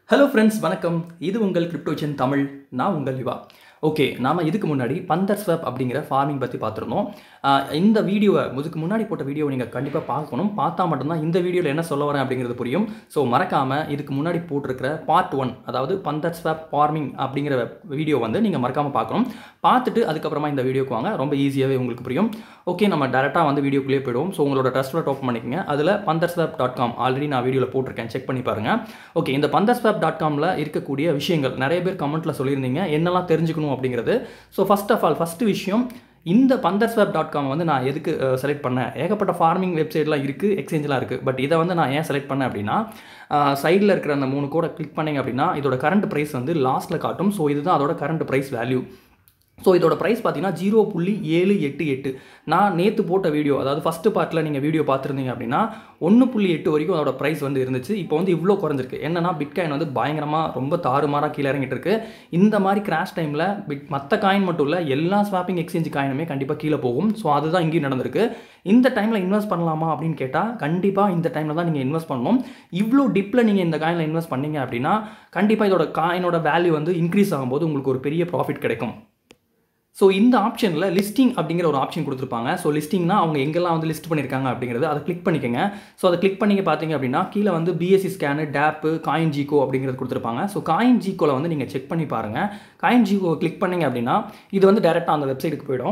hello friends வணக்கம் இது உங்கள் கிரிப்டோஜன் தமிழ் நான் உங்கள் யுவா ஓகே நாம இதுக்கு முன்னாடி பந்தர் ஸ்வாப் அப்படிங்கிற ஃபார்மிங் பற்றி பார்த்துருந்தோம் ஆஹ் இந்த வீடியோவை இதுக்கு முன்னாடி போட்ட வீடியோவை நீங்கள் கண்டிப்பாக பார்க்கணும் பார்த்தா மட்டும்தான் இந்த வீடியோவில் என்ன சொல்ல வரேன் அப்படிங்கிறது புரியும் ஸோ மறக்காமல் இதுக்கு முன்னாடி போட்டிருக்கிற பார்ட் ஒன் அதாவது பந்தர் ஸ்வாப் ஃபார்மிங் அப்படிங்கிற வீடியோ வந்து நீங்கள் மறக்காமல் பார்க்கணும் பார்த்துட்டு அதுக்கப்புறமா இந்த வீடியோக்கு வாங்க ரொம்ப ஈஸியாகவே உங்களுக்கு புரியும் ஓகே நம்ம டேரெக்டாக வந்து வீடியோக்குள்ளே போயிடுவோம் ஸோ உங்களோட ட்ரஸ்ட் ஓப்பன் பண்ணிக்கங்க அதில் Panther swap dot com already நான் வீடியோவில் போட்டிருக்கேன் செக் பண்ணி பாருங்கள் ஓகே இந்த பந்தர் ஸ்வாப் டாட் காமில் இருக்கக்கூடிய விஷயங்கள் நிறைய பேர் கமெண்ட்டில் சொல்லியிருந்தீங்க என்னெல்லாம் தெரிஞ்சுக்கணும் அப்படிங்கிறது so first of all first விஷயம் இந்த பந்தர் ஸ்வாப் டாட் காம் வந்து நான் எதுக்கு செலக்ட் பண்ணேன் ஏகப்பட்ட ஃபார்மிங் வெப்சைட்லாம் இருக்குது எக்ஸ்சேஞ்செலாம் இருக்குது பட் இதை வந்து நான் ஏன் செலக்ட் பண்ணேன் அப்படின்னா சைடில் இருக்கிற அந்த மூணு கோடை கிளிக் பண்ணீங்க அப்படின்னா இதோட கரண்ட் ப்ரைஸ் வந்து லாஸ்ட்டில் காட்டும் ஸோ இதுதான் அதோட கரண்ட் ப்ரைஸ் வேல்யூ ஸோ இதோட ப்ரைஸ் பார்த்தீங்கன்னா ஜீரோ புள்ளி ஏழு எட்டு எட்டு நான் நேற்று போட்ட வீடியோ அதாவது ஃபஸ்ட்டு பார்ட்டில் நீங்கள் வீடியோ பார்த்துருந்தீங்க அப்படின்னா ஒன்று புள்ளி எட்டு வரைக்கும் அதோட ப்ரைஸ் வந்து இருந்துச்சு இப்போ வந்து இவ்வளோ குறைஞ்சிருக்கு என்னன்னா பிட்காயின் வந்து பயங்கரமாக ரொம்ப தாறுமாறாக கீழே இறங்கிட்டு இருக்கு இந்த மாதிரி கிராஷ் டைமில் பிட் மற்ற காயின் மட்டும் இல்லை எல்லா ஸ்வாப்பிங் எக்ஸ்சேஞ்ச் காயினுமே கண்டிப்பாக கீழே போகும் ஸோ அதுதான் இங்கேயும் நடந்திருக்கு இந்த டைமில் இன்வெஸ்ட் பண்ணலாமா அப்படின்னு கேட்டால் கண்டிப்பாக இந்த டைமில் தான் நீங்கள் இன்வெஸ்ட் பண்ணணும் இவ்வளோ டிப்பில் நீங்கள் இந்த காயினில் இன்வெஸ்ட் பண்ணீங்க அப்படின்னா கண்டிப்பாக இதோட காயினோட வேல்யூ வந்து இன்க்ரீஸ் ஆகும்போது உங்களுக்கு ஒரு பெரிய ப்ராஃபிட் கிடைக்கும் ஸோ இந்த ஆப்ஷனில் லிஸ்டிங் அப்படிங்கிற ஒரு ஆப்ஷன் கொடுத்துருப்பாங்க ஸோ லிஸ்டிங்னா அவங்க எங்கெல்லாம் வந்து லிஸ்ட் பண்ணியிருக்காங்க அப்படிங்கிறது அதை கிளிக் பண்ணிக்கோங்க ஸோ அதை கிளிக் பண்ணிங்க பார்த்தீங்க அப்படின்னா கீழே வந்து BSC scan tap coin gecko அப்படிங்கிறது கொடுத்துருப்பாங்க ஸோ காயின் ஜிகோவில் வந்து நீங்கள் செக் பண்ணி பாருங்கள் காயின் ஜிகோ கிளிக் பண்ணிங்க அப்படின்னா இது வந்து டேரெக்டாக அந்த வெப்சைட்டுக்கு போயிடும்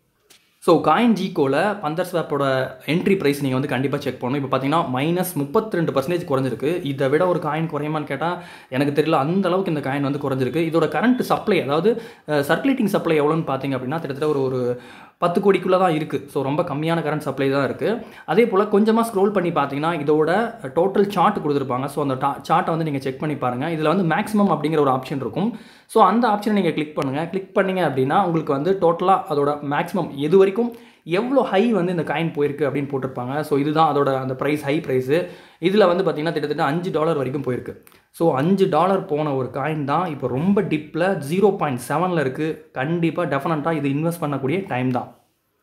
ஸோ காயின் ஜிகோவில் பந்தர் ஸ்வாப்போட என்ட்ரி ப்ரைஸ் நீங்கள் வந்து கண்டிப்பாக செக் பண்ணணும் இப்போ பார்த்தீங்கன்னா மைனஸ் முப்பத்தி ரெண்டு பர்சன்டேஜ் குறைஞ்சிருக்கு இதை விட ஒரு காயின் குறையுமான்னு கேட்டால் எனக்கு தெரியல அந்த அளவுக்கு இந்த காயின் வந்து குறைஞ்சிருக்கு இதோட கரண்ட் சப்ளை அதாவது சர்க்குலேட்டிங் சப்ளை எவ்வளோன்னு பார்த்தீங்க அப்படின்னா கிட்டத்தட்ட ஒரு ஒரு பத்து கோடிக்குள்ளே தான் இருக்குது ஸோ ரொம்ப கம்மியான கரண்ட் சப்ளை தான் இருக்குது அதே போல் கொஞ்சமாக ஸ்க்ரோல் பண்ணி பார்த்தீங்கன்னா இதோட டோட்டல் சார்ட் கொடுத்துருப்பாங்க ஸோ அந்த சார்ட்டை வந்து நீங்கள் செக் பண்ணி பாருங்கள் இதில் வந்து மேக்ஸிமம் அப்படிங்கிற ஒரு ஆப்ஷன் இருக்கும் ஸோ அந்த ஆப்ஷனை நீங்கள் கிளிக் பண்ணுங்கள் கிளிக் பண்ணிங்க அப்படின்னா உங்களுக்கு வந்து டோட்டலாக அதோட மேக்ஸிமம் எது வரைக்கும் எவ்வளோ ஹை வந்து இந்த காயின் போயிருக்கு அப்படின்னு போட்டிருப்பாங்க ஸோ இதுதான் அதோட அந்த ப்ரைஸ் ஹை ப்ரைஸு இதில் வந்து பார்த்திங்கன்னா கிட்டத்தட்ட அஞ்சு டாலர் வரைக்கும் போயிருக்கு ஸோ அஞ்சு டாலர் போன ஒரு காயின் தான் இப்போ ரொம்ப டிப்பில் ஜீரோ பாயிண்ட் செவனில் இருக்குது கண்டிப்பாக டெஃபினட்டாக இது இன்வெஸ்ட் பண்ணக்கூடிய டைம் தான்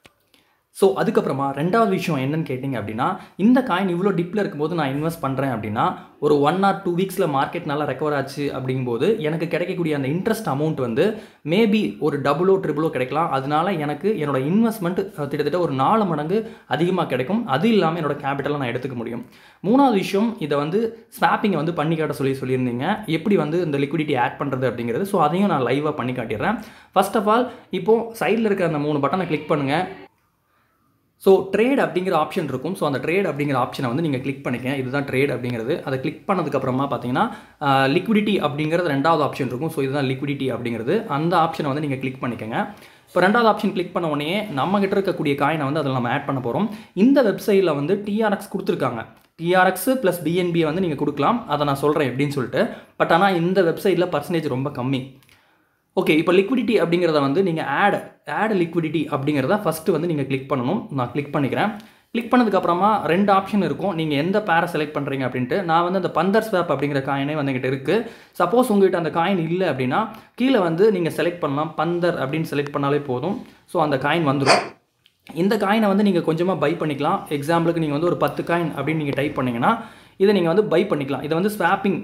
ஸோ அதுக்கப்புறமா ரெண்டாவது விஷயம் என்னன்னு கேட்டிங்க அப்படின்னா இந்த காயின் இவ்வளோ டிப்பில் இருக்கும்போது நான் இன்வெஸ்ட் பண்ணுறேன் அப்படின்னா ஒரு ஒன் ஆர் டூ வீக்ஸில் மார்க்கெட் நல்லா ரெக்கவர் ஆச்சு அப்படிங்கும்போது எனக்கு கிடைக்கக்கூடிய அந்த இன்ட்ரெஸ்ட் அமௌண்ட் வந்து மேபி ஒரு டபுளோ ட்ரிபிளோ கிடைக்கலாம் அதனால எனக்கு என்னோட இன்வெஸ்ட்மெண்ட் கிட்டத்தட்ட ஒரு நாலு மடங்கு அதிகமாக கிடைக்கும் அது இல்லாமல் என்னோட கேபிட்டலை நான் எடுத்துக்க முடியும் மூணாவது விஷயம் இதை வந்து ஸ்வாப்பிங்கை வந்து பண்ணி காட்ட சொல்லி சொல்லியிருந்தீங்க எப்படி வந்து இந்த லிக்விடிட்டி ஆட் பண்ணுறது அப்படிங்கிறது ஸோ அதையும் நான் லைவாக பண்ணி காட்டிடுறேன் ஃபர்ஸ்ட் ஆஃப் ஆல் இப்போது சைடில் இருக்கிற அந்த மூணு பட்டனை கிளிக் பண்ணுங்கள் ஸோ ட்ரேட் அப்படிங்கிற ஆப்ஷன் இருக்கும் ஸோ அந்த ட்ரேட் அப்படிங்கிற ஆப்ஷனை வந்து நீங்கள் கிளிக் பண்ணிக்க இதுதான் ட்ரேட் அப்படிங்கிறது அதை கிளிக் பண்ணதுக்கப்புறமா பார்த்தீங்கன்னா லிக்விடிட்டி அப்படிங்கிறது ரெண்டாவது ஆப்ஷன் இருக்கும் ஸோ இதுதான் லிக்விடிட்டி அப்படிங்கிறது அந்த ஆப்ஷனை வந்து நீங்கள் கிளிக் பண்ணிக்கோங்க இப்போ ரெண்டாவது ஆப்ஷன் கிளிக் பண்ண உடனே நம்ம கிட்ட இருக்கக்கூடிய காயினை வந்து அதில் நம்ம ஆட் பண்ண போகிறோம் இந்த வெப்சைட்டில் வந்து டிஆர்எக்ஸ் கொடுத்துருக்காங்க டிஆர்எக்ஸ் ப்ளஸ் பிஎன்பியை வந்து நீங்கள் கொடுக்கலாம் அதை நான் சொல்கிறேன் எப்படின்னு சொல்லிட்டு பட் ஆனால் இந்த வெப்சைட்டில் பர்சன்டேஜ் ரொம்ப கம்மி ஓகே இப்போ லிக்விடிட்டி அப்படிங்கிறத வந்து நீங்கள் ஆட் ஆட் லிக்விடிட்டி அப்படிங்கிறத ஃபஸ்ட்டு வந்து நீங்கள் கிளிக் பண்ணணும் நான் கிளிக் பண்ணிக்கிறேன் கிளிக் பண்ணதுக்கப்புறமா ரெண்டு ஆப்ஷன் இருக்கும் நீங்கள் எந்த பேரை செலக்ட் பண்ணுறீங்க அப்படின்ட்டு நான் வந்து அந்த பந்தர் ஸ்வாப் அப்படிங்கிற காயினே வந்து எங்கிட்ட இருக்குது சப்போஸ் உங்கள்கிட்ட அந்த காயின் இல்லை அப்படின்னா கீழே வந்து நீங்கள் செலக்ட் பண்ணலாம் பந்தர் அப்படின்னு செலக்ட் பண்ணாலே போதும் ஸோ அந்த காயின் வந்துடும் இந்த காயினை வந்து நீங்கள் கொஞ்சமாக பை பண்ணிக்கலாம் எக்ஸாம்பிளுக்கு நீங்கள் வந்து ஒரு பத்து காயின் அப்படின்னு நீங்கள் டைப் பண்ணிங்கன்னா இதை நீங்கள் வந்து பை பண்ணிக்கலாம் இதை வந்து ஸ்வாப்பிங்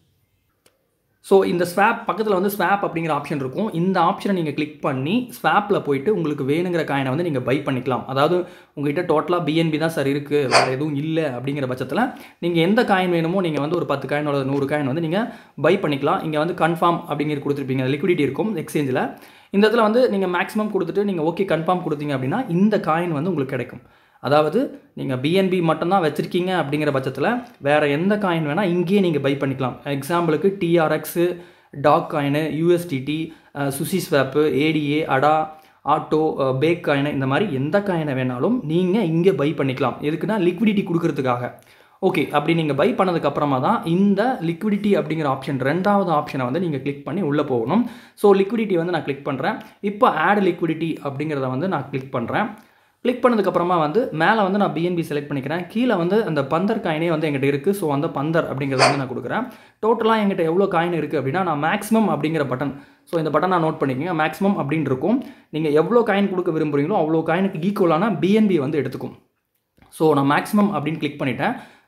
ஸோ இந்த ஸ்வாப் பக்கத்தில் வந்து ஸ்வாப் அப்படிங்கிற ஆப்ஷன் இருக்கும் இந்த ஆப்ஷனை நீங்கள் கிளிக் பண்ணி ஸ்வாப்பில் போயிட்டு உங்களுக்கு வேணுங்கிற காயினை வந்து நீங்கள் பை பண்ணிக்கலாம் அதாவது உங்கள்கிட்ட டோட்டலாக பிஎன்பி தான் சார் இருக்குது வேறு எதுவும் இல்லை அப்படிங்கிற பட்சத்தில் நீங்கள் எந்த காயின் வேணுமோ நீங்கள் வந்து ஒரு பத்து காயினோட நூறு காயின் வந்து நீங்கள் பை பண்ணிக்கலாம் இங்கே வந்து கன்ஃபார்ம் அப்படிங்கிற கொடுத்துருப்பீங்க லிக்விடிட்டி இருக்கும் எக்ஸ்சேஞ்சில் இந்த இடத்துல வந்து நீங்கள் மேக்ஸிமம் கொடுத்துட்டு நீங்கள் ஓகே கன்ஃபார்ம் கொடுத்தீங்க அப்படின்னா இந்த காயின் வந்து உங்களுக்கு கிடைக்கும் அதாவது நீங்கள் பிஎன்பி மட்டும்தான் வச்சுருக்கீங்க அப்படிங்கிற பட்சத்தில் வேறு எந்த காயின் வேணால் இங்கேயே நீங்கள் பை பண்ணிக்கலாம் எக்ஸாம்பிளுக்கு TRX doge coin USDT sushi swap ADA ada auto bake coin இந்த மாதிரி எந்த காயினை வேணாலும் நீங்கள் இங்கே பை பண்ணிக்கலாம் எதுக்குன்னா லிக்விடிட்டி கொடுக்கறதுக்காக ஓகே அப்படி நீங்கள் பை பண்ணதுக்கப்புறமா தான் இந்த லிக்விடிட்டி அப்படிங்கிற ஆப்ஷன் ரெண்டாவது ஆப்ஷனை வந்து நீங்கள் கிளிக் பண்ணி உள்ளே போகணும் ஸோ லிக்விடிட்டி வந்து நான் கிளிக் பண்ணுறேன் இப்போ ஆட் லிக்விடிட்டி அப்படிங்கிறத வந்து நான் கிளிக் பண்ணுறேன் கிளிக் பண்ணதுக்கப்புறமா வந்து மேலே வந்து நான் பிஎன்பி செலக்ட் பண்ணிக்கிறேன் கீழே வந்து அந்த பந்தர் காயினே வந்து எங்கிட்ட இருக்குது ஸோ அந்த பந்தர் அப்படிங்கிறத வந்து நான் கொடுக்குறேன் டோட்டலாக எங்கிட்ட எவ்வளோ காயின் இருக்குது அப்படின்னா நான் மேக்ஸிமம் அப்படிங்கிற பட்டன் ஸோ இந்த பட்டன் நான் நோட் பண்ணிக்கோங்க மேக்ஸிமம் அப்படின்னு இருக்கும் நீங்கள் எவ்வளோ காயின் கொடுக்க விரும்புகிறீங்களோ அவ்வளோ காயினுக்கு ஈக்குவலான பிஎன்பி வந்து எடுத்துக்கும் ஸோ நான் மேக்ஸிமம் அப்படின்னு கிளிக் பண்ணிட்டேன்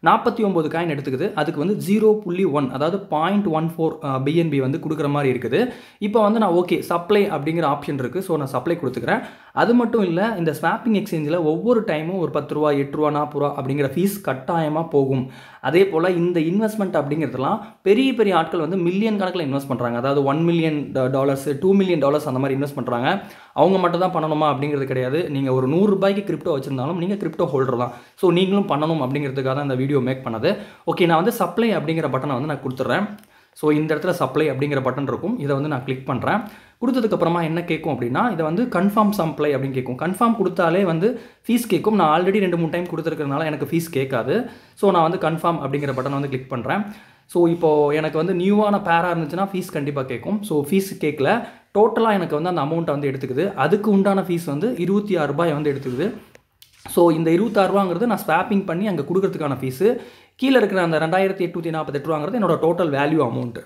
நாற்பத்தி ஒம்பது காயின் எடுத்துக்குது அதுக்கு வந்து ஜீரோ புள்ளி ஒன் அதாவது பாயிண்ட் ஒன் ஃபோர் பிஎன்பி வந்து கொடுக்குற மாதிரி இருக்குது இப்போ வந்து நான் ஓகே சப்ளை அப்படிங்கிற ஆப்ஷன் இருக்குது ஸோ நான் சப்ளை கொடுத்துக்கிறேன் அது மட்டும் இல்லை இந்த ஸ்வாப்பிங் எக்ஸ்சேஞ்சில் ஒவ்வொரு டைமும் ஒரு பத்து ரூபா எட்டு ரூபா நாற்பது ரூபா அப்படிங்கிற ஃபீஸ் கட்டாயமாக போகும் அதே போல் இந்த இன்வெஸ்ட்மெண்ட் அப்படிங்கிறதுலாம் பெரிய பெரிய ஆட்கள் வந்து மில்லியன் கணக்கில் இன்வெஸ்ட் பண்ணுறாங்க அதாவது one million dollars two million dollars அந்த மாதிரி இன்வெஸ்ட் பண்ணுறாங்க அவங்க மட்டும் தான் பண்ணணுமா அப்படிங்கிறது கிடையாது நீங்கள் ஒரு நூறுரூபாய்க்கு கிரிப்டோ வச்சிருந்தாலும் நீங்கள் கிரிப்டோ ஹோல்டர் தான் ஸோ நீங்களும் பண்ணணும் அப்படிங்கிறதுக்காக தான் இந்த வீடியோ மேக் பண்ணது ஓகே நான் வந்து சப்ளை அப்படிங்கிற பட்டனை வந்து நான் கொடுத்துட்றேன் ஸோ இந்த இடத்துல சப்ளை அப்படிங்கிற பட்டன் இருக்கும் இதை வந்து நான் கிளிக் பண்ணுறேன் கொடுத்ததுக்கப்புறமா என்ன கேட்கும் அப்படின்னா இதை வந்து கன்ஃபார்ம் சப்ளை அப்படின்னு கேட்கும் கன்ஃபார்ம் கொடுத்தாலே வந்து ஃபீஸ் கேட்கும் நான் ஆல்ரெடி ரெண்டு மூணு டைம் கொடுத்துருக்கறனால எனக்கு ஃபீஸ் கேட்காது ஸோ நான் வந்து கன்ஃபார்ம் அப்படிங்கிற பட்டன் வந்து கிளிக் பண்ணுறேன் ஸோ இப்போது எனக்கு வந்து நியூவான பேராக இருந்துச்சுன்னா ஃபீஸ் கண்டிப்பாக கேட்கும் ஸோ ஃபீஸ் கேட்கல டோட்டலாக எனக்கு வந்து அந்த அமௌண்ட்டை வந்து எடுத்துக்குது அதுக்கு உண்டான ஃபீஸ் வந்து இருபத்தி ஆறு ரூபாய் வந்து எடுத்துக்குது ஸோ இந்த இருபத்தாறுவாங்கிறது நான் ஸ்வாப்பிங் பண்ணி அங்கே கொடுக்கறதுக்கான ஃபீஸு கீழே இருக்கிற அந்த ரெண்டாயிரத்தி எட்நூற்றி நாற்பத்தெட்டு ரூபாங்கிறது என்னோட டோட்டல் வேல்யூ அமௌண்ட்டு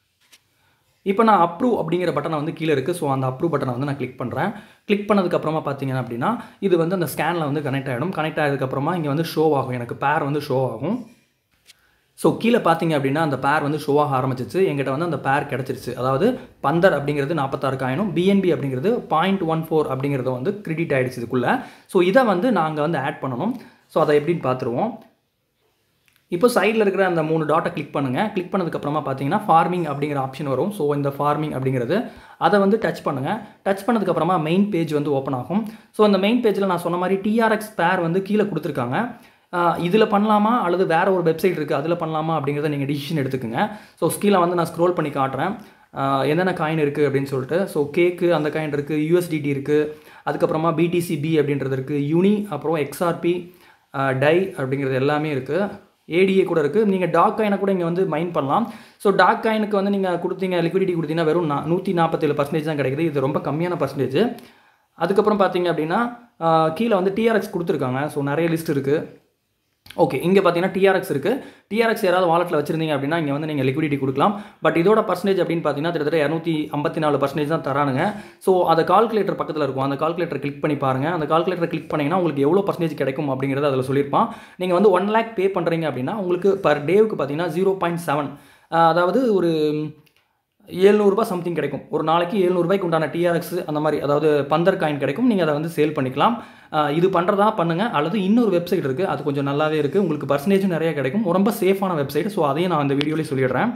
இப்போ நான் அப்ரூவ் அப்படிங்கிற பட்டனை வந்து கீழே இருக்குது ஸோ அந்த அப்ரூவ் பட்டனை வந்து நான் கிளிக் பண்ணுறேன் கிளிக் பண்ணதுக்கப்புறமா பார்த்தீங்க அப்படின்னா இது வந்து அந்த ஸ்கேனில் வந்து கனெக்ட் ஆகிடும் கனெக்ட் ஆகிறதுக்கப்புறமா இங்கே வந்து ஷோ ஆகும் எனக்கு பேர் வந்து ஷோ ஆகும் ஸோ கீழே பார்த்தீங்க அப்படின்னா அந்த பேர் வந்து ஷோ ஆக ஆரம்பிச்சிச்சு எங்கிட்ட வந்து அந்த பேர் கிடச்சிருச்சு அதாவது பந்தர் அப்படிங்கிறது நாற்பத்தாறு காயினும் பிஎன்பி அப்படிங்கிறது பாயிண்ட் ஒன் ஃபோர் அப்படிங்கிறது வந்து கிரெடிட் ஆகிடுச்சு இதுக்குள்ளே ஸோ இதை வந்து நாங்கள் வந்து ஆட் பண்ணணும் ஸோ அதை எப்படின்னு பார்த்துருவோம் இப்போ சைடில் இருக்கிற அந்த மூணு டாட்டை கிளிக் பண்ணுங்கள் கிளிக் பண்ணதுக்கப்புறமா பார்த்தீங்கன்னா ஃபார்மிங் அப்படிங்கிற ஆப்ஷன் வரும் ஸோ இந்த ஃபார்மிங் அப்படிங்கிறது அதை வந்து டச் பண்ணுங்கள் டச் பண்ணதுக்கப்புறமா மெயின் பேஜ் வந்து ஓப்பன் ஆகும் ஸோ அந்த மெயின் பேஜில் நான் சொன்ன மாதிரி டிஆர்எக்ஸ் பேர் வந்து கீழே கொடுத்துருக்காங்க இதில் பண்ணலாமா அல்லது வேறு ஒரு வெப்சைட் இருக்குது அதில் பண்ணலாமா அப்படிங்கிறத நீங்கள் டிசிஷன் எடுத்துக்கோங்க ஸோ ஸ்கீலை வந்து நான் ஸ்க்ரோல் பண்ணி காட்டுறேன் என்னென்ன காயின் இருக்குது அப்படின்னு சொல்லிட்டு ஸோ கேக்கு அந்த காயின் இருக்குது யூஎஸ்டிடி இருக்குது அதுக்கப்புறமா பிடிசி பி அப்படின்றது இருக்குது யூனி அப்புறம் எக்ஸ்ஆர்பி டை அப்படிங்கிறது எல்லாமே இருக்குது ஏடிஏ கூட இருக்குது நீங்கள் டாக் காயினை கூட இங்கே வந்து மைன் பண்ணலாம் ஸோ டாக் காயினுக்கு வந்து நீங்கள் கொடுத்தீங்க லிக்விடிட்டி கொடுத்தீங்கன்னா வெறும் நா நூற்றி நாற்பத்தேழு பர்சன்டேஜ் தான் கிடைக்குது இது ரொம்ப கம்மியான பர்சன்டேஜ் அதுக்கப்புறம் பார்த்தீங்க அப்படின்னா கீழே வந்து டிஆர்எக்ஸ் கொடுத்துருக்காங்க ஸோ நிறைய லிஸ்ட் இருக்குது ஓகே இங்கே பார்த்தீங்கன்னா டிஆர்எக்ஸ் இருக்குது டிஆர்எக்ஸ் யாராவது வாலெட்டில் வச்சிருந்தீங்க அப்படின்னா இங்கே வந்து நீங்கள் லிக்விடிட்டி கொடுக்கலாம் பட் இதோட பர்சன்டேஜ் அப்படின்னு பார்த்தீங்கன்னா கிட்டத்தட்ட இரநூத்தி ஐம்பத்தி நாலு பர்சன்டேஜ் தான் தரானுங்க ஸோ அந்த கால்குலேட்டர் பக்கத்தில் இருக்கும் அந்த கால்குலேட்டர் கிளிக் பண்ணி பாருங்கள் அந்த கால்குலேட்டர் கிளிக் பண்ணிங்கன்னா உங்களுக்கு எவ்வளோ பர்சன்டேஜ் கிடைக்கும் அப்படிங்கிறத அதில் சொல்லியிருப்பான் நீங்கள் வந்து ஒன் லேக் பே பண்ணுறீங்க அப்படின்னா உங்களுக்கு பர் டேவுக்கு பார்த்தீங்கன்னா ஜீரோ பாயிண்ட் செவன் அதாவது ஒரு ஏழ்நூறுபா சம்திங் கிடைக்கும் ஒரு நாளைக்கு ஏழ்நூறுபாய்க்கு உண்டான டிஆர்எக்ஸ் அந்த மாதிரி அதாவது பந்தர் காயின் கிடைக்கும் நீங்கள் அதை வந்து சேல் பண்ணிக்கலாம் இது பண்ணுறதா பண்ணுங்கள் அல்லது இன்னொரு வெப்சைட் இருக்குது அது கொஞ்சம் நல்லாவே இருக்குது உங்களுக்கு பர்சன்டேஜும் நிறைய கிடைக்கும் ரொம்ப சேஃபான வெப்சைட் ஸோ அதையும் நான் அந்த வீடியோலேயே சொல்லிடுறேன்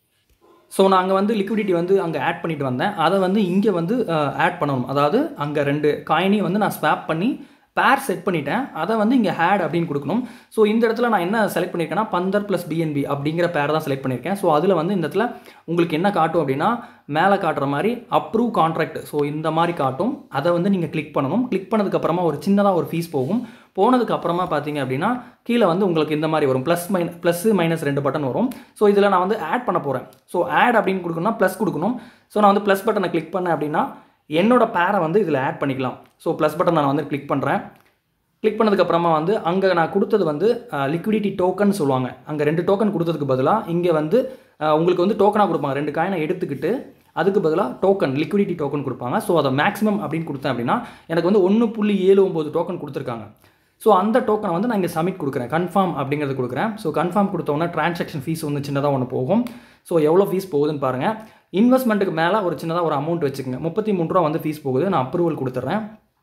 ஸோ நான் அங்கே வந்து லிக்விடிட்டி வந்து அங்கே ஆட் பண்ணிட்டு வந்தேன் அதை வந்து இங்கே வந்து ஆட் பண்ணணும் அதாவது அங்கே ரெண்டு காயினையும் வந்து நான் ஸ்வாப் பண்ணி பேர் செட் பண்ணிட்டேன் அதை வந்து இங்கே ஹேட் அப்படின்னு கொடுக்கணும் ஸோ இந்த இடத்துல நான் என்ன செலக்ட் பண்ணியிருக்கேன்னா பந்தர் ப்ளஸ் பிஎன்பி அப்படிங்கிற பேர் தான் செலக்ட் பண்ணியிருக்கேன் ஸோ அதில் வந்து இந்த இடத்துல உங்களுக்கு என்ன காட்டும் அப்படின்னா மேலே காட்டுற மாதிரி அப்ரூவ் கான்ட்ராக்ட் ஸோ இந்த மாதிரி காட்டும் அதை வந்து நீங்கள் கிளிக் பண்ணணும் கிளிக் பண்ணதுக்கப்புறமா ஒரு சின்னதாக ஒரு ஃபீஸ் போகும் போனதுக்கு அப்புறமா பார்த்தீங்க அப்படின்னா கீழே வந்து உங்களுக்கு இந்த மாதிரி வரும் ப்ளஸ் மைன் ப்ளஸ் மைனஸ் ரெண்டு பட்டன் வரும் ஸோ இதில் நான் வந்து ஆட் பண்ண போகிறேன் ஸோ ஆட் அப்படின்னு கொடுக்கணும்னா ப்ளஸ் கொடுக்கணும் ஸோ நான் வந்து ப்ளஸ் பட்டனை கிளிக் பண்ணேன் அப்படின்னா என்னோட பேரை வந்து இதில் ஆட் பண்ணிக்கலாம் ஸோ ப்ளஸ் பட்டன் நான் வந்து கிளிக் பண்ணுறேன் கிளிக் பண்ணதுக்கப்புறமா வந்து அங்கே நான் கொடுத்தது வந்து லிக்விடிட்டி டோக்கன் சொல்லுவாங்க அங்கே ரெண்டு டோக்கன் கொடுத்ததுக்கு பதிலாக இங்கே வந்து உங்களுக்கு வந்து டோக்கனாக கொடுப்பாங்க ரெண்டு காயினை எடுத்துக்கிட்டு அதுக்கு பதிலாக டோக்கன் லிக்விடிட்டி டோக்கன் கொடுப்பாங்க ஸோ அதை மேக்ஸிமம் அப்படின்னு கொடுத்தேன் அப்படின்னா எனக்கு வந்து ஒன்று புள்ளி ஏழு ஒம்பது டோக்கன் கொடுத்துருக்காங்க ஸோ அந்த டோக்கனை வந்து நான் இங்கே சப்மிட் கொடுக்குறேன் கன்ஃபார்ம் அப்படிங்கிறது கொடுக்குறேன் ஸோ கன்ஃபார்ம் கொடுத்தோன்னா ட்ரான்சாக்ஷன் ஃபீஸ் வந்து சின்னதாக ஒன்று போகும் ஸோ எவ்வளோ ஃபீஸ் போகுதுன்னு பாருங்கள் இன்வெஸ்ட்மெண்ட்டுக்கு மேலே ஒரு சின்னதாக ஒரு அமௌண்ட் வச்சுக்கோங்க முப்பத்தி மூணு ரூபா வந்து ஃபீஸ் போகுது நான் அப்ரூவல் கொடுத்துட்றேன்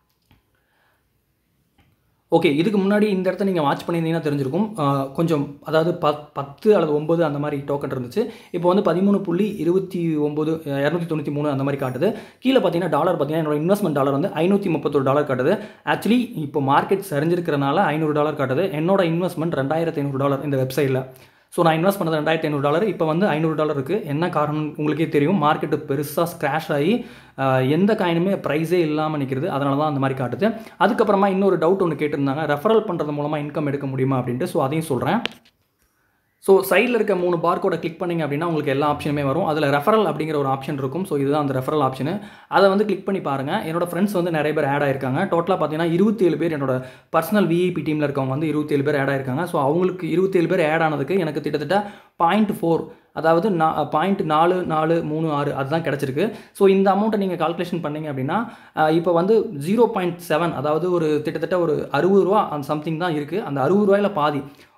ஓகே இதுக்கு முன்னாடி இந்த இடத்த நீங்கள் வாட்ச் பண்ணியிருந்தீங்கன்னா தெரிஞ்சிருக்கும் கொஞ்சம் அதாவது பத் பத்து அல்லது ஒம்பது அந்த மாதிரி டோக்கன் இருந்துச்சு இப்போ வந்து பதிமூணு புள்ளி இருபத்தி ஒம்பது இரநூத்தி தொண்ணூற்றி மூணு அந்த மாதிரி காட்டுது கீழே பார்த்தீங்கன்னா டாலர் பார்த்தீங்கன்னா என்னோட இன்வெஸ்ட்மெண்ட் டாலர் வந்து ஐநூற்றி முப்பத்தொரு டாலர் காட்டுது ஆக்சுவலி இப்போ மார்க்கெட் சரிஞ்சிருக்கிறனால ஐநூறு டாலர் காட்டுது என்னோட இன்வெஸ்ட்மெண்ட் ரெண்டாயிரத்தி ஐநூறு டாலர் இந்த வெப்சைட்டில் ஸோ நான் இன்வெஸ்ட் பண்ணது ரெண்டாயிரத்தி ஐநூறு டாலர் இப்போ வந்து ஐநூறு டாலர் இருக்குது என்ன காரணம் உங்களுக்கே தெரியும் மார்க்கெட்டு பெருசாக ஸ்க்ராஷ் ஆகி எந்த காயினுமே ப்ரைஸே இல்லாமல் நிற்கிறது அதனால தான் அந்த மாதிரி காட்டுது அதுக்கப்புறமா இன்னொரு டவுட் ஒன்று கேட்டிருந்தாங்க ரெஃபரல் பண்ணுறது மூலமாக இன்கம் எடுக்க முடியுமா அப்படின்ட்டு ஸோ அதையும் சொல்கிறேன் ஸோ சைடில் இருக்க மூணு பார்க்கோட கிளிக் பண்ணிங்க அப்படின்னா உங்களுக்கு எல்லா ஆப்ஷனுமே வரும் அதில் ரெஃபரல் அப்படிங்கிற ஒரு ஆப்ஷன் இருக்கும் ஸோ இதுதான் அந்த ரெஃபரல் ஆப்ஷனு அதை வந்து கிளிக் பண்ணி பாருங்கள் என்னோட ஃப்ரெண்ட்ஸ் வந்து நிறைய பேர் ஆட் ஆயிருக்காங்க டோட்டலாக பார்த்தீங்கன்னா இருபத்தேழு பேர் என்னோட பர்சனல் விஐபி டீமில் இருக்கவங்க வந்து இருபத்தேழு பேர் ஆட் ஆயிருக்காங்க ஸோ அவங்களுக்கு இருபத்தேழு பேர் ஆட் ஆனதுக்கு எனக்கு கிட்டத்தட்ட பாயிண்ட் ஃபோர் அதாவது நா பாயிண்ட் நாலு நாலு மூணு ஆறு அதுதான் கிடச்சிருக்கு ஸோ இந்த அமௌண்ட்டை நீங்கள் கால்குலேஷன் பண்ணீங்க அப்படின்னா இப்போ வந்து ஜீரோ பாயிண்ட் செவன் அதாவது ஒரு கிட்டத்தட்ட ஒரு அறுபது ரூபா அந்த சம்திங் தான் இருக்குது அந்த அறுபது ரூபாயில் பாதி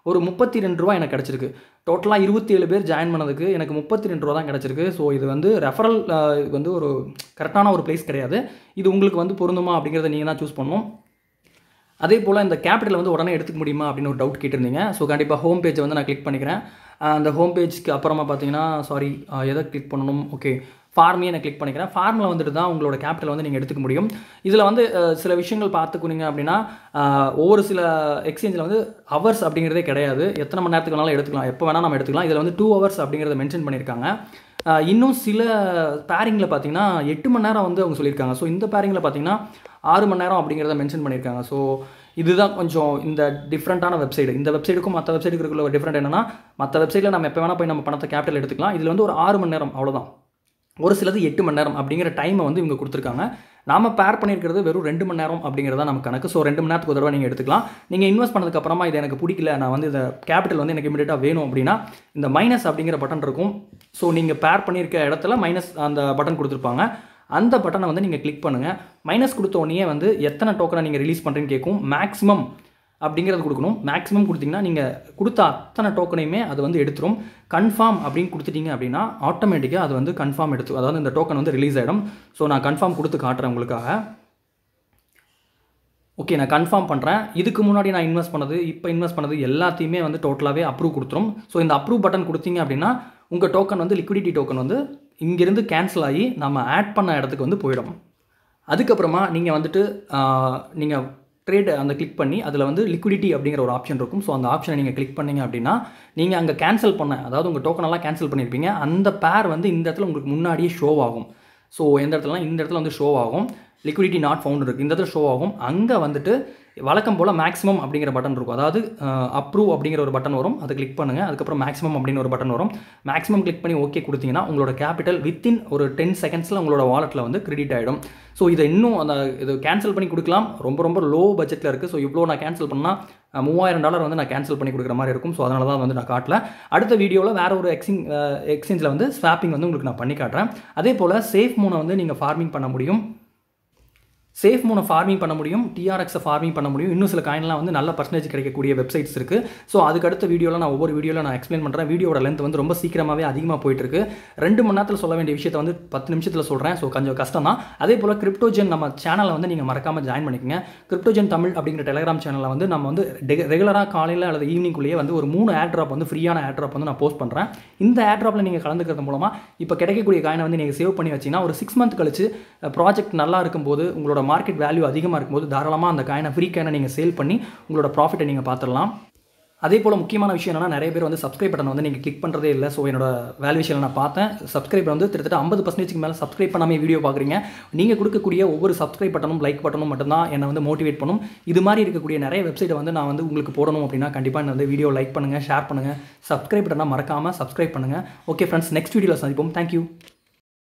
ஒரு முப்பத்தி ரெண்டு ரூபா எனக்கு கிடச்சிருக்கு டோட்டலாக இருபத்தி ஏழு பேர் ஜாயின் பண்ணதுக்கு எனக்கு முப்பத்தி ரெண்டு ரூபா தான் கிடச்சிருக்கு ஸோ இது வந்து ரெஃபரல் வந்து ஒரு கரெக்டான ஒரு ப்ளேஸ் கிடையாது இது உங்களுக்கு வந்து பொருந்துமா அப்படிங்கிறத நீங்கள் தான் சூஸ் பண்ணணும் அதே போல் இந்த கேபிட்டல் வந்து உடனே எடுத்துக்க முடியுமா அப்படின்னு ஒரு டவுட் கேட்டிருந்தீங்க ஸோ கண்டிப்பாக ஹோம் பேஜை வந்து நான் கிளிக் பண்ணிக்கிறேன் அஹ் அந்த ஹோம் பேஜ்க்கு அப்புறமா பார்த்தீங்கன்னா சாரி எதை கிளிக் பண்ணணும் ஓகே ஃபார்மையே நான் கிளிக் பண்ணிக்கிறேன் ஃபார்மில் வந்துட்டு தான் உங்களோட கேபிட்டல் வந்து நீங்கள் எடுத்துக்க முடியும் இதில் வந்து அஹ், சில விஷயங்கள் பார்த்துக்குனீங்க அப்படின்னா அஹ், ஒவ்வொரு சில எக்ஸ்சேஞ்சில் வந்து ஹவர்ஸ் அப்படிங்கிறதே கிடையாது எத்தனை மணி நேரத்துக்கு வேணாலும் எடுத்துக்கலாம் எப்போ வேணால் நம்ம எடுத்துக்கலாம் இதில் வந்து டூ ஹவர்ஸ் அப்படிங்கிறத மென்ஷன் பண்ணியிருக்காங்க அஹ், இன்னும் சில பேரிங்கில் பார்த்தீங்கன்னா எட்டு மணி நேரம் வந்து அவங்க சொல்லியிருக்காங்க ஸோ இந்த பேரிங்கில் பார்த்தீங்கன்னா ஆறு மணி நேரம் அப்படிங்கிறத மென்ஷன் பண்ணியிருக்காங்க ஸோ இதுதான் கொஞ்சம் இந்த டிஃப்ரெண்ட்டான வெப்சைட் இந்த வெப்சைட்டுக்கும் மற்ற வெப்சைட்டுக்கு இருக்கிற ஒரு டிஃப்ரெண்ட் என்னன்னா மற்ற வெப்சைட்டில் நம்ம எப்போ வேணால் போய் நம்ம பணத்தை கேபிட்டல் எடுத்துக்கலாம் இதில் வந்து ஒரு ஆறு மணி நேரம் அவ்வளோதான் ஒரு சிலது எட்டு மணி நேரம் அப்படிங்கிற டைமை வந்து இவங்க கொடுத்துருக்காங்க நாம பேர் பண்ணியிருக்கிறது வெறும் ரெண்டு மணி நேரம் அப்படிங்கிறதா நம்ம கணக்கு ஸோ ரெண்டு மணி நேரத்துக்கு ஒரு தடவை நீங்கள் எடுத்துக்கலாம் நீங்கள் இன்வெஸ்ட் பண்ணதுக்கு அப்புறமா இது எனக்கு பிடிக்கல நான் வந்து இந்த கேபிட்டல் வந்து எனக்கு இமீடியட்டாக வேணும் அப்படின்னா இந்த மைனஸ் அப்படிங்கிற பட்டன் இருக்கும் ஸோ நீங்கள் பேர் பண்ணியிருக்க இடத்துல மைனஸ் அந்த பட்டன் கொடுத்துருப்பாங்க அந்த பட்டனை வந்து நீங்கள் கிளிக் பண்ணுங்கள் மைனஸ் கொடுத்த உடனே வந்து எத்தனை டோக்கனை நீங்கள் ரிலீஸ் பண்ணுறீங்கன்னு கேட்கும் மேக்ஸிமம் அப்படிங்கிறது கொடுக்கணும் மேக்ஸிமம் கொடுத்தீங்கன்னா நீங்கள் கொடுத்த அத்தனை டோக்கனையுமே அது வந்து எடுத்துரும் கன்ஃபார்ம் அப்படின்னு கொடுத்துட்டீங்க அப்படின்னா ஆட்டோமேட்டிக்காக அது வந்து கன்ஃபார்ம் எடுத்து அதாவது இந்த டோக்கன் வந்து ரிலீஸ் ஆகிடும் ஸோ நான் கன்ஃபார்ம் கொடுத்து காட்டுறேன் உங்களுக்காக ஓகே நான் கன்ஃபார்ம் பண்ணுறேன் இதுக்கு முன்னாடி நான் இன்வெஸ்ட் பண்ணது இப்போ இன்வெஸ்ட் பண்ணது எல்லாத்தையுமே வந்து டோட்டலாகவே அப்ரூவ் கொடுத்துரும் ஸோ இந்த அப்ரூவ் பட்டன் கொடுத்தீங்க அப்படின்னா உங்கள் டோக்கன் வந்து லிக்விடிட்டி டோக்கன் வந்து இங்கேருந்து கேன்சல் ஆகி நம்ம ஆட் பண்ண இடத்துக்கு வந்து போயிடும் அதுக்கப்புறமா நீங்கள் வந்துட்டு நீங்கள் ட்ரேட் அந்த கிளிக் பண்ணி அதில் வந்து லிக்விடிட்டி அப்படிங்கிற ஒரு ஆப்ஷன் இருக்கும் ஸோ அந்த ஆப்ஷனை நீங்கள் கிளிக் பண்ணீங்க அப்படின்னா நீங்கள் அங்கே கேன்சல் பண்ண அதாவது உங்கள் டோக்கனெல்லாம் கேன்சல் பண்ணியிருப்பீங்க அந்த பேர் வந்து இந்த இடத்துல உங்களுக்கு முன்னாடியே ஷோ ஆகும் ஸோ எந்த இடத்துலலாம் இந்த இடத்துல வந்து ஷோ ஆகும் லிக்விடிட்டி நாட் ஃபவுண்ட் இருக்குது இந்த இடத்துல ஷோ ஆகும் அங்கே வந்துட்டு வழக்கம் போல் மேக்ஸிமம் அப்படிங்கிற பட்டன் இருக்கும் அதாவது அப்ரூவ் அப்படிங்கிற ஒரு பட்டன் வரும் அதை கிளிக் பண்ணுங்கள் அதுக்கப்புறம் மேக்ஸிமம் அப்படின்னு ஒரு பட்டன் வரும் மேக்ஸிமம் கிளிக் பண்ணி ஓகே கொடுத்தீங்கன்னா உங்களோட கேபிட்டல் வித்தின் ஒரு டென் செகண்ட்ஸில் உங்களோட வாலெட்டில் வந்து கிரெடிட் ஆகிடும் ஸோ இதை இன்னும் அந்த இது கேன்சல் பண்ணி கொடுக்கலாம் ரொம்ப ரொம்ப லோ பட்ஜெட்டில் இருக்குது ஸோ இவ்வளோ நான் கேன்சல் பண்ணால் அஹ், மூவாயிரம் டாலர் வந்து நான் கேன்சல் பண்ணி கொடுக்குற மாதிரி இருக்கும் ஸோ அதனால தான் வந்து நான் காட்டல அடுத்த வீடியோவில் வேறு ஒரு எக்ஸிங் எக்ஸ்சேஞ்சில் வந்து ஸ்வாப்பிங் வந்து உங்களுக்கு நான் பண்ணி காட்டுறேன் அதே போல் சேஃப் மூனை வந்து நீங்கள் ஃபார்மிங் பண்ண முடியும் சேஃப் மூனை ஃபார்மிங் பண்ண முடியும் டிஆர்எக்ஸை ஃபார்மிங் பண்ண முடியும் இன்னும் சில காயின்லாம் வந்து நல்ல பர்சன்டேஜ் கிடைக்கக்கூடிய வெப்சைட்ஸ் இருக்குது ஸோ அதுக்கு அடுத்த வீடியோவில் நான் ஒவ்வொரு வீடியோவில் நான் எக்ஸ்பிளைன் பண்ணுறேன் வீடியோட லென்த் வந்து ரொம்ப சீக்கிரமாகவே அதிகமாக போயிட்டு இருக்கு ரெண்டு மணி நேரத்தில் சொல்ல வேண்டிய விஷயத்தை வந்து பத்து நிமிஷத்தில் சொல்கிறேன் ஸோ கொஞ்சம் கஷ்டம் தான் அதே போல் கிரிப்டோஜென் நம்ம சேனலை வந்து நீங்கள் மறக்காமல் ஜாயின் பண்ணிக்கங்க கிரிப்டோஜென் தமிழ் அப்படிங்கிற டெலிகிராம் சேனலில் வந்து நம்ம வந்து ரெகுலராக காலையில் அல்லது ஈவினிங்குள்ளேயே வந்து ஒரு மூணு ஏர் ட்ராப் வந்து ஃப்ரீயான ஏர் ட்ராப் வந்து நான் போஸ்ட் பண்ணுறேன் இந்த ஏர் ட்ராப்பில் நீங்கள் கலந்துக்கிறது மூலமாக இப்போ கிடைக்கக்கூடிய காயினை வந்து நீங்கள் சேவ் பண்ணி வச்சீங்கன்னா ஒரு சிக்ஸ் மந்த் கழிச்சு ப்ராஜெக்ட் நல்லா இருக்கும்போது உங்களோட மார்க்கெட் வேல்யூ அதிகமாக இருக்கும்போது தாராளமாக அந்த காயினை ஃப்ரீ காயினை நீங்கள் சேல் பண்ணி உங்களோட ப்ராஃபிட்டை நீங்கள் பார்த்துடலாம் அதே போல் முக்கியமான விஷயம் என்னன்னா நிறைய பேர் வந்து சப்ஸ்கிரைப் பட்டன் வந்து நீங்கள் கிளிக் பண்ணுறதே இல்லை ஸோ என்னோட வேல்யூஷனில் நான் பார்த்தேன் சப்ஸ்கிரைப் வந்து கிட்டத்தட்ட ஐம்பது பர்சன்டேஜ்க்கு மேலே சப்ஸ்கிரைப் பண்ணாமல் வீடியோ பார்க்குறீங்க நீங்கள் கொடுக்கக்கூடிய ஒவ்வொரு சப்ஸ்கிரைப் பட்டனும் லைக் பட்டனும் மட்டும்தான் என்னை வந்து மோட்டிவேட் பண்ணும் இது மாதிரி இருக்கக்கூடிய நிறைய வெப்சைட்டை வந்து நான் வந்து உங்களுக்கு போடணும் அப்படின்னா கண்டிப்பாக இந்த வந்து வீடியோ லைக் பண்ணுங்கள் ஷேர் பண்ணுங்கள் சப்ஸ்கிரைப் பட்டனை மறக்காமல் சப்ஸ்கிரைப் பண்ணுங்கள் ஓகே ஃப்ரெண்ட்ஸ் நெக்ஸ்ட் வீடியோவில் சந்திப்போம் தேங்க்யூ